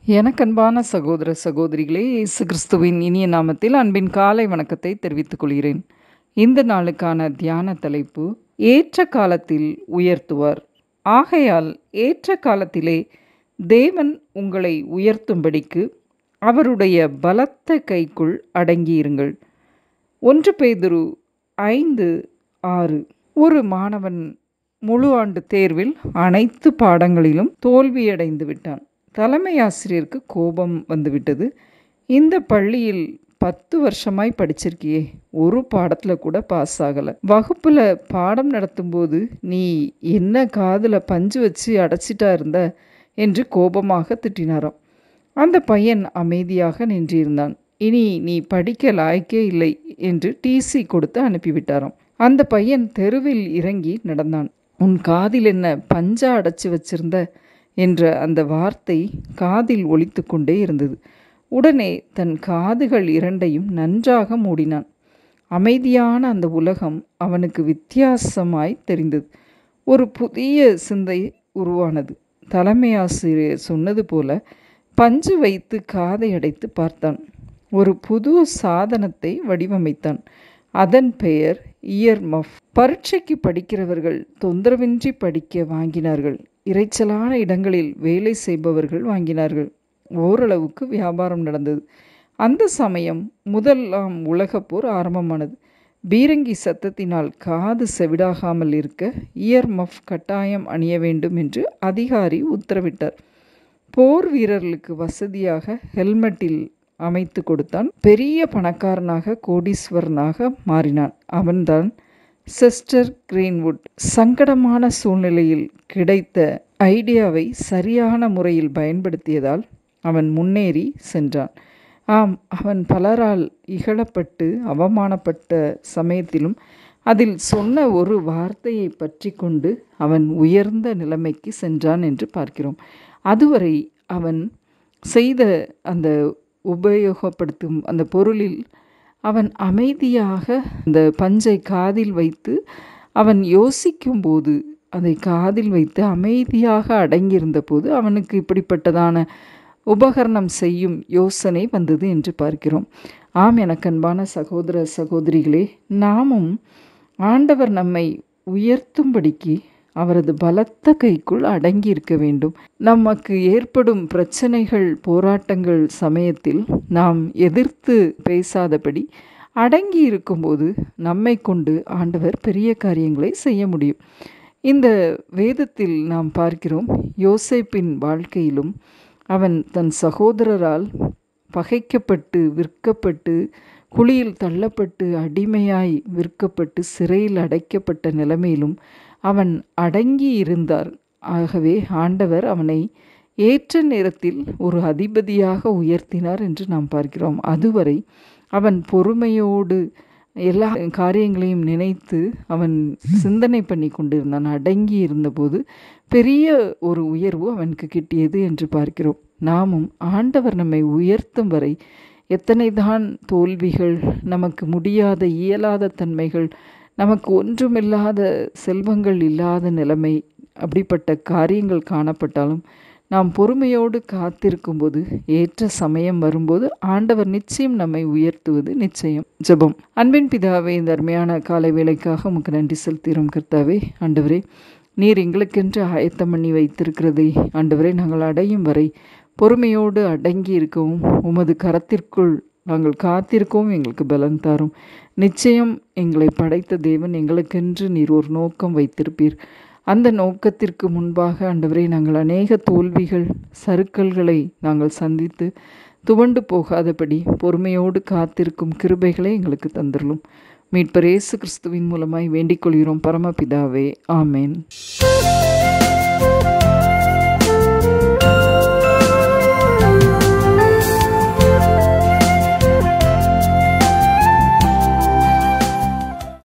எனக்கன்பான சகோதர சகோதரிகளே இயேசு கிறிஸ்துவின் இனிய நாமத்தில் அன்பின் காலை வணக்கத்தை தெரிவித்துக் கொள்கிறேன் இந்த நாளுக்கான தியான தலைப்பு ஏற்ற காலத்தில் உயர்த்துவார் ஆகையால் ஏற்ற காலத்திலே தேவன் உங்களை உயர்த்தும்படிக்கு அவருடைய பலத்த கைக்குள் அடங்கியிருங்கள் ஒன்று பேதுரு ஐந்து ஆறு ஒரு மாணவன் முழு ஆண்டு தேர்வில் அனைத்து பாடங்களிலும் தோல்வியடைந்து விட்டான் தலைமை ஆசிரியருக்கு கோபம் வந்துவிட்டது இந்த பள்ளியில் பத்து வருஷமாய் படிச்சிருக்கியே ஒரு பாடத்தில் கூட பாஸ் ஆகலை வகுப்பில் பாடம் நடத்தும்போது நீ என்ன காதில் பஞ்சு வச்சு அடைச்சிட்டா இருந்த என்று கோபமாக திட்டினாராம் அந்த பையன் அமைதியாக நின்றிருந்தான் இனி நீ படிக்க லாய்க்கே இல்லை என்று டிசி கொடுத்து அனுப்பிவிட்டாராம் அந்த பையன் தெருவில் இறங்கி நடந்தான் உன் காதில் என்ன பஞ்சா அடைச்சி வச்சிருந்த என்ற அந்த வார்த்தை காதில் ஒலித்து கொண்டே இருந்தது உடனே தன் காதுகள் இரண்டையும் நன்றாக மூடினான் அமைதியான அந்த உலகம் அவனுக்கு வித்தியாசமாய் தெரிந்தது ஒரு புதிய சிந்தை உருவானது தலைமை ஆசிரியர் சொன்னது போல பஞ்சு வைத்து காதை அடைத்து பார்த்தான் ஒரு புது சாதனத்தை வடிவமைத்தான் அதன் பெயர் இயர் மஃப் பரீட்சைக்கு படிக்கிறவர்கள் தொந்தரவின்றி படிக்க வாங்கினார்கள் இறைச்சலான இடங்களில் வேலை செய்பவர்கள் வாங்கினார்கள் ஓரளவுக்கு வியாபாரம் நடந்தது அந்த சமயம் முதலாம் உலகப் போர் ஆரம்பமானது பீரங்கி சத்தத்தினால் காது செவிடாகாமல் இருக்க இயர் மஃப் கட்டாயம் அணிய வேண்டும் என்று அதிகாரி உத்தரவிட்டார் போர் வீரர்களுக்கு வசதியாக ஹெல்மெட்டில் அமைத்து கொடுத்தான் பெரிய பணக்காரனாக கோடீஸ்வரனாக மாறினான் அவன்தான் சிஸ்டர் கிரீன்வுட் சங்கடமான சூழ்நிலையில் கிடைத்த ஐடியாவை சரியான முறையில் பயன்படுத்தியதால் அவன் முன்னேறி சென்றான் ஆம் அவன் பலரால் இகழப்பட்டு அவமானப்பட்ட சமயத்திலும் அதில் சொன்ன ஒரு வார்த்தையை பற்றி கொண்டு அவன் உயர்ந்த நிலைமைக்கு சென்றான் என்று பார்க்கிறோம் அதுவரை அவன் செய்த அந்த உபயோகப்படுத்தும் அந்த பொருளில் அவன் அமைதியாக அந்த பஞ்சை காதில் வைத்து அவன் யோசிக்கும்போது அதை காதில் வைத்து அமைதியாக அடங்கியிருந்த போது அவனுக்கு இப்படிப்பட்டதான உபகரணம் செய்யும் யோசனை வந்தது என்று பார்க்கிறோம் ஆம் எனக்கு அன்பான சகோதர சகோதரிகளே நாமும் ஆண்டவர் நம்மை உயர்த்தும்படிக்கு அவரது பலத்த கைக்குள் அடங்கி இருக்க வேண்டும் நமக்கு ஏற்படும் பிரச்சனைகள் போராட்டங்கள் சமயத்தில் நாம் எதிர்த்து பேசாதபடி அடங்கி இருக்கும்போது நம்மை கொண்டு ஆண்டவர் பெரிய காரியங்களை செய்ய முடியும் இந்த வேதத்தில் நாம் பார்க்கிறோம் யோசேப்பின் வாழ்க்கையிலும் அவன் தன் சகோதரரால் பகைக்கப்பட்டு விற்கப்பட்டு குழியில் தள்ளப்பட்டு அடிமையாய் விற்கப்பட்டு சிறையில் அடைக்கப்பட்ட நிலைமையிலும் அவன் அடங்கி இருந்தார் ஆகவே ஆண்டவர் அவனை ஏற்ற நேரத்தில் ஒரு அதிபதியாக உயர்த்தினார் என்று நாம் பார்க்கிறோம் அதுவரை அவன் பொறுமையோடு எல்லா காரியங்களையும் நினைத்து அவன் சிந்தனை பண்ணி கொண்டிருந்தான் அடங்கி இருந்தபோது பெரிய ஒரு உயர்வு அவனுக்கு கிட்டியது என்று பார்க்கிறோம் நாமும் ஆண்டவர் நம்மை உயர்த்தும் வரை எத்தனை தான் தோல்விகள் நமக்கு முடியாத இயலாத தன்மைகள் நமக்கு ஒன்றுமில்லாத செல்வங்கள் இல்லாத நிலைமை அப்படிப்பட்ட காரியங்கள் காணப்பட்டாலும் நாம் பொறுமையோடு காத்திருக்கும்போது ஏற்ற சமயம் வரும்போது ஆண்டவர் நிச்சயம் நம்மை உயர்த்துவது நிச்சயம் ஜெபம் அன்பின் பிதாவே இந்த அருமையான காலை வேலைக்காக உமக்கு நன்றி செலுத்துகிறோம் கர்த்தாவே ஆண்டவரே நீர் எங்களுக்கென்று ஆயத்தம் பண்ணி வைத்திருக்கிறதை ஆண்டவரை நாங்கள் அடையும் வரை பொறுமையோடு அடங்கி இருக்கவும் உமது கரத்திற்குள் நாங்கள் காத்திருக்கவும் எங்களுக்கு பலன் தாரும் நிச்சயம் எங்களை படைத்த தேவன் எங்களுக்கென்று நீர் ஒரு நோக்கம் வைத்திருப்பீர் அந்த நோக்கத்திற்கு முன்பாக ஆண்டவரை நாங்கள் அநேக தோல்விகள் சறுக்கல்களை நாங்கள் சந்தித்து துவண்டு போகாதபடி பொறுமையோடு காத்திருக்கும் கிருபைகளை எங்களுக்கு தந்துடலும் மீட்பர் இயேசு கிறிஸ்துவின் மூலமாய் வேண்டிக் கொள்கிறோம் பரமபிதாவே ஆமேன்